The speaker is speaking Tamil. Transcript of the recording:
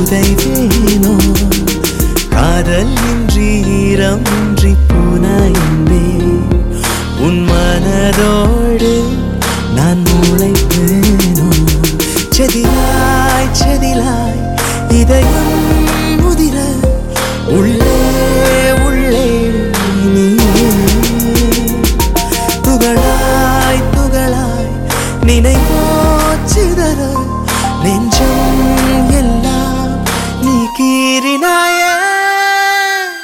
புதைவேனோ காதல் இன்றி ஈரம் இன்றி புனைந்தே உன் மனதோடு நான் முளைப்பேனோ செதிலாய் செதிலாய் இதயம் முதிர உள்ளே உள்ளே நீயே துகளாய் துகளாய் நினைவோ சிதற நெஞ்சம் எல்லாம்